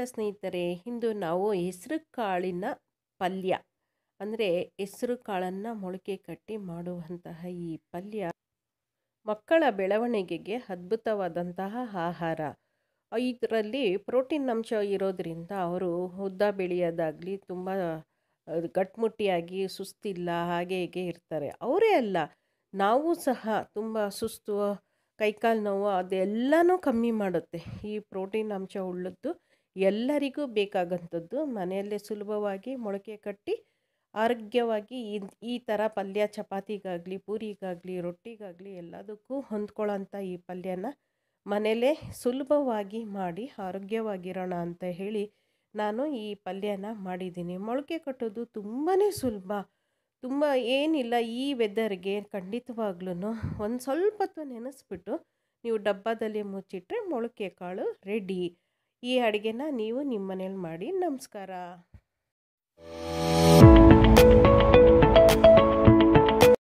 ಸ್ನೇಹಿತರೆ ಇಂದು ನಾವು ಹೆಸರು ಕಾಳಿನ ಪಲ್ಯ ಅಂದರೆ ಹೆಸರು ಕಾಳನ್ನು ಮೊಳಕೆ ಕಟ್ಟಿ ಮಾಡುವಂತಹ ಈ ಪಲ್ಯ ಮಕ್ಕಳ ಬೆಳವಣಿಗೆಗೆ ಅದ್ಭುತವಾದಂತಹ ಆಹಾರ ಇದರಲ್ಲಿ ಪ್ರೋಟೀನ್ ಅಂಶ ಇರೋದರಿಂದ ಅವರು ಉದ್ದ ಬೆಳೆಯೋದಾಗಲಿ ತುಂಬ ಗಟ್ಟಿಮುಟ್ಟಿಯಾಗಿ ಸುಸ್ತಿಲ್ಲ ಹಾಗೆ ಹೀಗೆ ಇರ್ತಾರೆ ಅವರೇ ಅಲ್ಲ ನಾವು ಸಹ ತುಂಬ ಸುಸ್ತು ಕೈಕಾಲು ನೋವು ಅದೆಲ್ಲನೂ ಕಮ್ಮಿ ಮಾಡುತ್ತೆ ಈ ಪ್ರೋಟೀನ್ ಅಂಶ ಉಳ್ಳದ್ದು ಎಲ್ಲರಿಗೂ ಬೇಕಾಗಂಥದ್ದು ಮನೆಯಲ್ಲೇ ಸುಲಭವಾಗಿ ಮೊಳಕೆ ಕಟ್ಟಿ ಆರೋಗ್ಯವಾಗಿ ಈ ಈ ಥರ ಪಲ್ಯ ಚಪಾತಿಗಾಗಲಿ ಪೂರಿಗಾಗಲಿ ರೊಟ್ಟಿಗಾಗಲಿ ಎಲ್ಲದಕ್ಕೂ ಹೊಂದ್ಕೊಳ್ಳೋಂಥ ಈ ಪಲ್ಯನ ಮನೆಯಲ್ಲೇ ಸುಲಭವಾಗಿ ಮಾಡಿ ಆರೋಗ್ಯವಾಗಿರೋಣ ಅಂತ ಹೇಳಿ ನಾನು ಈ ಪಲ್ಯನ ಮಾಡಿದ್ದೀನಿ ಮೊಳಕೆ ಕಟ್ಟೋದು ತುಂಬಾ ಸುಲಭ ತುಂಬ ಏನಿಲ್ಲ ಈ ವೆದರ್ಗೆ ಖಂಡಿತವಾಗ್ಲೂ ಒಂದು ಸ್ವಲ್ಪ ಹೊತ್ತು ನೆನೆಸ್ಬಿಟ್ಟು ನೀವು ಡಬ್ಬದಲ್ಲಿ ಮುಚ್ಚಿಟ್ರೆ ಮೊಳಕೆ ಕಾಳು ರೆಡಿ ಈ ಅಡುಗೆನ ನೀವು ನಿಮ್ಮ ಮನೇಲಿ ಮಾಡಿ ನಮಸ್ಕಾರ